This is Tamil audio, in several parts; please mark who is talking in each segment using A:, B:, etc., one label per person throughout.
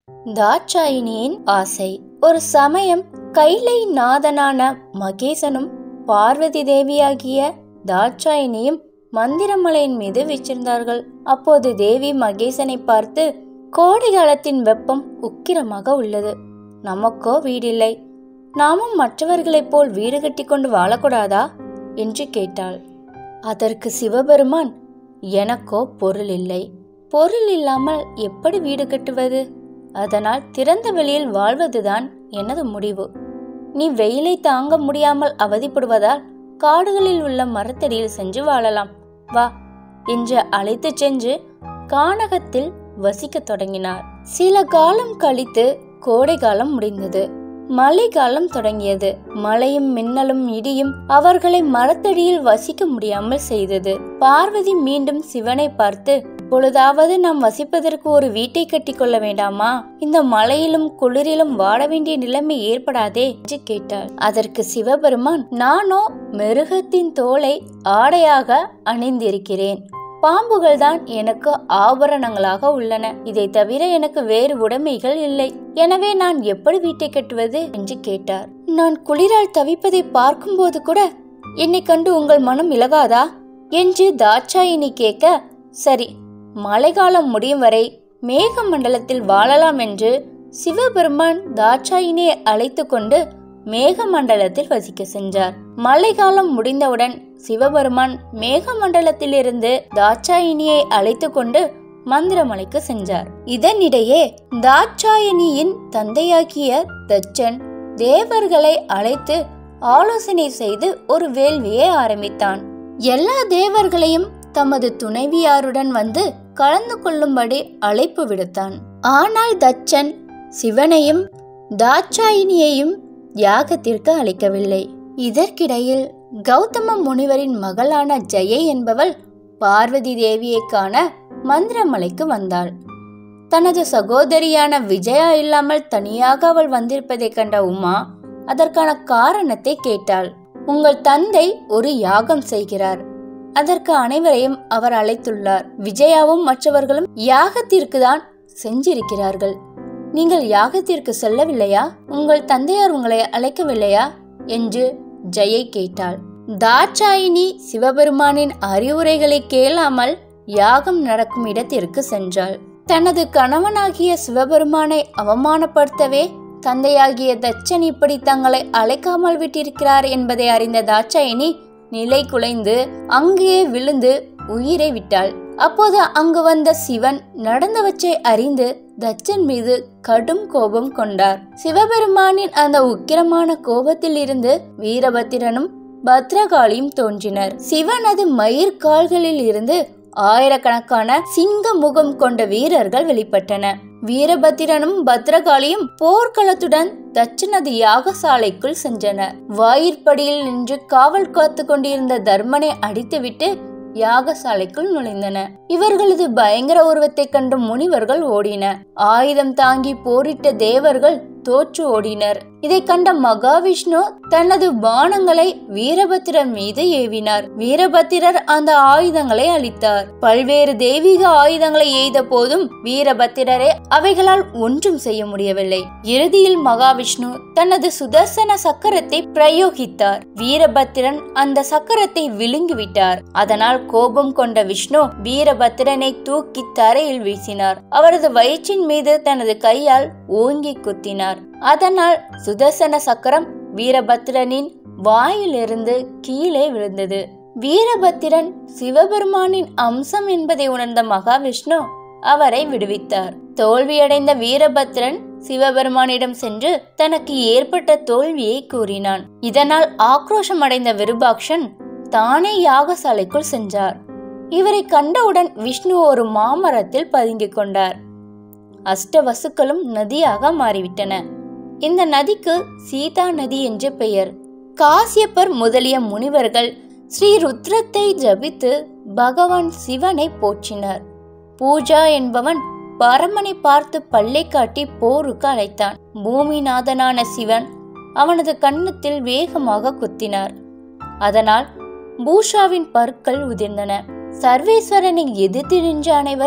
A: தாட்சாயினியின் ஆசை ஒரு சமயம் கைலை நாதனான மகேசனும் பார்வதி தேவியாகிய தாட்சாயினியும் மந்திரமலையின் மீது வீச்சிருந்தார்கள் அப்போது தேவி மகேசனை பார்த்து கோடை காலத்தின் வெப்பம் உக்கிரமாக உள்ளது நமக்கோ வீடில்லை நாமும் மற்றவர்களைப் போல் வீடு கட்டிக்கொண்டு வாழக்கூடாதா என்று கேட்டாள் அதற்கு சிவபெருமான் எனக்கோ பொருள் இல்லை பொருள் இல்லாமல் எப்படி வீடு கட்டுவது அதனால் திறந்த வெளியில் வாழ்வதுதான் எனது முடிவு நீ வெயிலை தாங்க முடியாமல் அவதிப்படுவதால் காடுகளில் உள்ள மரத்தடியில் சென்று வாழலாம் வா என்று அழைத்துச் சென்று கானகத்தில் வசிக்கத் தொடங்கினார் சில காலம் கழித்து கோடை காலம் முடிந்தது மழை காலம் தொடங்கியது மழையும் மின்னலும் இடியும் அவர்களை மரத்தடியில் வசிக்க முடியாமல் செய்தது பார்வதி மீண்டும் சிவனை பார்த்து இப்பொழுதாவது நாம் வசிப்பதற்கு ஒரு வீட்டை கட்டிக்கொள்ள வேண்டாமா இந்த மழையிலும் குளிரிலும் வாட வேண்டிய நிலைமை ஏற்படாதே என்று கேட்டாள் அதற்கு சிவபெருமான் நானோ மிருகத்தின் தோலை ஆடையாக அணிந்திருக்கிறேன் பாம்புகள் தான் எனக்கு ஆபரணங்களாக உள்ளன இதை தவிர எனக்கு வேறு உடைமைகள் இல்லை எனவே நான் எப்படி வீட்டை கட்டுவது என்று கேட்டார் நான் குளிரால் தவிப்பதை பார்க்கும்போது கூட என்னை கண்டு உங்கள் மனம் இலகாதா என்று தாட்சாயினி கேட்க சரி மழைக்காலம் முடியும் வரை மேக மண்டலத்தில் வாழலாம் என்று சிவபெருமான் தாட்சாயினியை அழைத்து கொண்டு மேக மண்டலத்தில் வசிக்க சென்றார் மழைக்காலம் முடிந்தவுடன் சிவபெருமான் மேக மண்டலத்திலிருந்து தாட்சாயினியை அழைத்து கொண்டு மந்திரமலைக்கு சென்றார் இதனிடையே தாட்சாயணியின் தந்தையாகிய தச்சன் தேவர்களை அழைத்து ஆலோசனை செய்து ஒரு வேள்வியை ஆரம்பித்தான் எல்லா தேவர்களையும் தமது துணைவியாருடன் வந்து கலந்து கொள்ளும்படி அழைப்பு விடுத்தான் ஆனால் தச்சன் சிவனையும் தாட்சாயினியையும் யாகத்திற்கு அழைக்கவில்லை இதற்கிடையில் கௌதம முனிவரின் மகளான ஜெயை என்பவள் பார்வதி தேவியை காண மந்திரமலைக்கு வந்தாள் தனது சகோதரியான விஜயா இல்லாமல் தனியாக அவள் வந்திருப்பதைக் கண்ட உமா அதற்கான காரணத்தை கேட்டாள் உங்கள் தந்தை ஒரு யாகம் செய்கிறார் அதற்கு அனைவரையும் அவர் அழைத்துள்ளார் விஜயாவும் மற்றவர்களும் யாகத்திற்கு தான் செஞ்சிருக்கிறார்கள் நீங்கள் யாகத்திற்கு செல்லவில்லையா உங்கள் தந்தையார் உங்களை அழைக்கவில்லையா என்று ஜெயை கேட்டாள் தாட்சாயினி சிவபெருமானின் அறிவுரைகளை கேளாமல் யாகம் நடக்கும் இடத்திற்கு சென்றாள் தனது கணவனாகிய சிவபெருமானை அவமானப்படுத்தவே தந்தையாகிய தச்சன் இப்படி தங்களை அழைக்காமல் விட்டிருக்கிறார் என்பதை அறிந்த தாட்சாயினி நிலை குலைந்து அங்கேயே விழுந்து உயிரை விட்டாள் அப்போது அங்கு வந்த சிவன் நடந்தவற்றை அறிந்து தச்சன் மீது கடும் கோபம் கொண்டார் சிவபெருமானின் அந்த உக்கிரமான கோபத்தில் இருந்து வீரபத்திரனும் பத்ரகாளியும் தோன்றினர் சிவனது மயிர்கால்களில் இருந்து ஆயிரக்கணக்கான சிங்க முகம் கொண்ட வீரர்கள் வெளிப்பட்டன வீரபத்திரனும் பத்ரகாளியும் போர்க்களத்துடன் தச்சனது யாகசாலைக்குள் சென்றனர் வாயிற்படியில் நின்று காவல் காத்து கொண்டிருந்த தர்மனை அடித்துவிட்டு யாகசாலைக்குள் நுழைந்தன இவர்களது பயங்கர உருவத்தைக் கண்டு முனிவர்கள் ஓடின ஆயுதம் தாங்கி போரிட்ட தேவர்கள் தோற்று ஓடினர் இதை கண்ட மகாவிஷ்ணு தனது பானங்களை வீரபத்திரர் மீது ஏவினார் வீரபத்திரர் அந்த ஆயுதங்களை அளித்தார் பல்வேறு தெய்வீக ஆயுதங்களை எய்த போதும் வீரபத்திரரை அவைகளால் ஒன்றும் செய்ய முடியவில்லை இறுதியில் மகாவிஷ்ணு தனது சுதர்சன சக்கரத்தை பிரயோகித்தார் வீரபத்திரன் அந்த சக்கரத்தை விழுங்கிவிட்டார் அதனால் கோபம் கொண்ட விஷ்ணு வீரபத்திரனை தூக்கி தரையில் வீசினார் அவரது வயிற்றின் மீது தனது கையால் ஓங்கி குத்தினார் அதனால் சுதர்சன சக்கரம் வீரபத்திரனின் வாயிலிருந்து கீழே விழுந்தது வீரபத்திரன் சிவபெருமானின் அம்சம் என்பதை உணர்ந்த மகாவிஷ்ணு அவரை விடுவித்தார் தோல்வியடைந்த வீரபத்திரன் சிவபெருமானிடம் சென்று தனக்கு ஏற்பட்ட தோல்வியை கூறினான் இதனால் ஆக்ரோஷம் அடைந்த விருபாக்ஷன் தானே யாகசாலைக்குள் சென்றார் இவரை கண்டவுடன் விஷ்ணு ஒரு மாமரத்தில் பதுங்கிக் கொண்டார் அஷ்டவசுக்களும் நதியாக மாறிவிட்டன இந்த நதிக்கு சீதா நதி என்று பெயர் காசியப்பர் முதலிய முனிவர்கள் ஸ்ரீ ருத்ரத்தை ஜபித்து பகவான் சிவனை போற்றினர் பூஜா என்பவன் பரமனை பார்த்து பல்லை காட்டி போருக்கு அழைத்தான் பூமிநாதனான சிவன் அவனது கன்னத்தில் வேகமாக குத்தினார் அதனால் பூஷாவின் பற்கள் உதிர்ந்தன சர்வேஸ்வரனை எதிர்த்து நின்ற அனைவரும்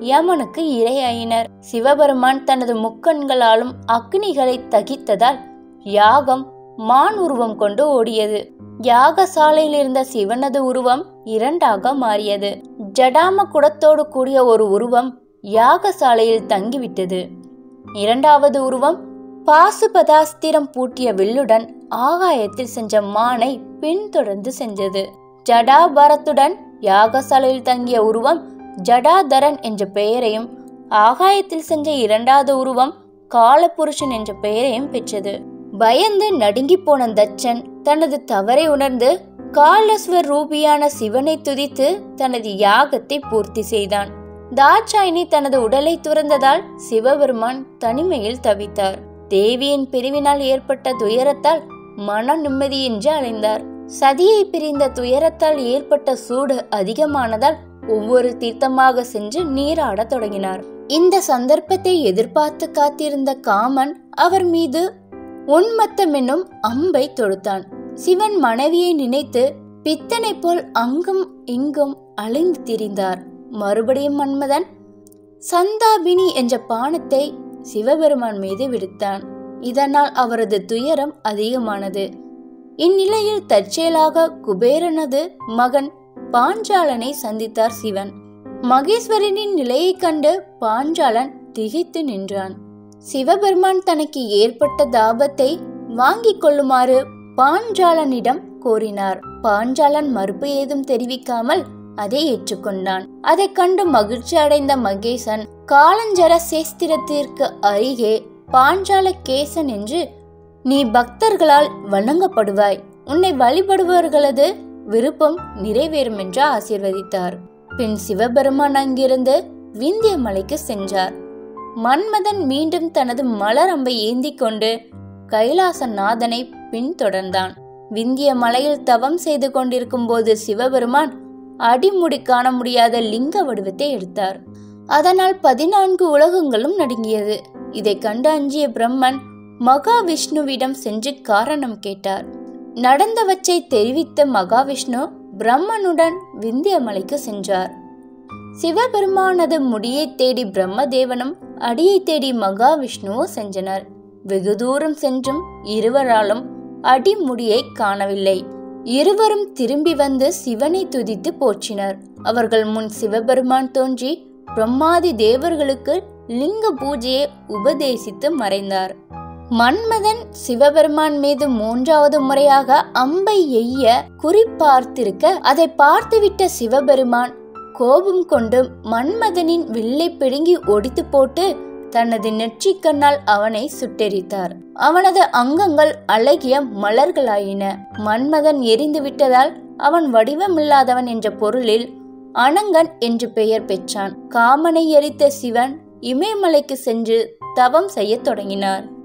A: யமனுக்கு இரையாயினர் சிவபெருமான் தனது முக்கண்களாலும் அக்னிகளை தகித்ததால் யாகம் மான் உருவம் கொண்டு ஓடியது யாகசாலையில் இருந்த சிவனது உருவம் இரண்டாக மாறியது ஜடாம குடத்தோடு கூடிய ஒரு உருவம் யாகசாலையில் தங்கிவிட்டது இரண்டாவது உருவம் பாசுபதாஸ்திரம் பூட்டிய வில்லுடன் ஆகாயத்தில் சென்ற மானை பின்தொடர்ந்து சென்றது ஜடாபாரத்துடன் யாகசாலையில் தங்கிய உருவம் ஜடாதரன் என்ற பெயரையும் ஆகாயத்தில் சென்ற இரண்டாவது உருவம் காலபுருஷன் என்ற பெயரையும் பெற்றது பயந்து நடுங்கி போன தச்சன் தனது தவறை உணர்ந்து காலஸ்வர் ரூபியான சிவனை துதித்து தனது யாகத்தை பூர்த்தி செய்தான் தாட்சாயினி தனது உடலை துறந்ததால் சிவபெருமான் தனிமையில் தவித்தார் தேவியின் பிரிவினால் ஏற்பட்ட துயரத்தால் மன நிம்மதியின்றி அலைந்தார் சதியை பிரிந்த துயரத்தால் ஏற்பட்ட சூடு அதிகமானதால் ஒவ்வொரு தீர்த்தமாக சென்று நீராடத் தொடங்கினார் இந்த சந்தர்ப்பத்தை எதிர்பார்த்து காத்திருந்த காமன் அவர் மீது உன்மத்தம் என்னும் அம்பை தொடுத்தான் சிவன் மனைவியை நினைத்து பித்தனை போல் அங்கும் இங்கும் அலைந்து திரிந்தார் மறுபடியும் மன்மதன் சந்தாபினி என்ற பானத்தை சிவபெருமான் மீது விடுத்தான் இதனால் அவரது துயரம் அதிகமானது இந்நிலையில் தற்செயலாக குபேரனது மகன் பாஞ்சாலனை சந்தித்தார் சிவன் மகேஸ்வரனின் நிலையைக் கண்டு பாஞ்சாலன் திகைத்து நின்றான் சிவபெருமான் தனக்கு ஏற்பட்ட தாபத்தை வாங்கிக் கொள்ளுமாறு பாஞ்சாலனிடம் கோரினார் பாஞ்சாலன் மறுப்பு ஏதும் தெரிவிக்காமல் அதை ஏற்றுக்கொண்டான் அதைக் கண்டு மகிழ்ச்சி அடைந்த மகேசன் காலஞ்சர சேஸ்திரத்திற்கு அருகே பாஞ்சால கேசன் என்று நீ பக்தர்களால் வணங்கப்படுவாய் உன்னை வழிபடுபவர்களது விருப்பம் நிறைவேறும் என்று ஆசீர்வதித்தார் பின் சிவபெருமான் அங்கிருந்து விந்திய மலைக்கு சென்றார் மன்மதன் மீண்டும் தனது மலர் அம்பை ஏந்தி கொண்டு கைலாசநாதனை பின்தொடர்ந்தான் விந்திய மலையில் தவம் செய்து கொண்டிருக்கும் போது சிவபெருமான் அடிமுடி காண முடியாத லிங்க வடிவத்தை எடுத்தார் அதனால் பதினான்கு உலகங்களும் நடுங்கியது இதை கண்டு அஞ்சிய பிரம்மன் மகாவிஷ்ணுவிடம் சென்று காரணம் கேட்டார் நடந்தவற்றை தெரிவித்த மகாவிஷ்ணு பிரம்மனுடன் விந்திய மலைக்கு சென்றார் சிவபெருமானது முடியை தேடி பிரம்மதேவனும் அடியை தேடி மகாவிஷ்ணுவோ சென்றனர் வெகு தூரம் சென்றும் இருவராலும் அடிமுடியை காணவில்லை இருவரும் திரும்பி வந்து சிவனை துதித்து போற்றினர் அவர்கள் முன் சிவபெருமான் தோன்றி பிரம்மாதி தேவர்களுக்கு லிங்க பூஜையை உபதேசித்து மறைந்தார் மன்மதன் சிவபெருமான் மீது மூன்றாவது முறையாக அம்பை எய்ய குறிப்பார்த்திருக்க அதை பார்த்துவிட்ட சிவபெருமான் கோபம் கொண்டு மன்மதனின் வில்லை பிடுங்கி ஒடித்து போட்டு தனது நெற்றிக் கண்ணால் அவனை சுட்டெரித்தார் அவனது அங்கங்கள் அழகிய மலர்களாயின மன்மதன் எரிந்து விட்டதால் அவன் வடிவமில்லாதவன் என்ற பொருளில் அனங்கன் என்று பெயர் பெற்றான் காமனை எரித்த சிவன் இமயமலைக்கு சென்று தவம் செய்யத் தொடங்கினார்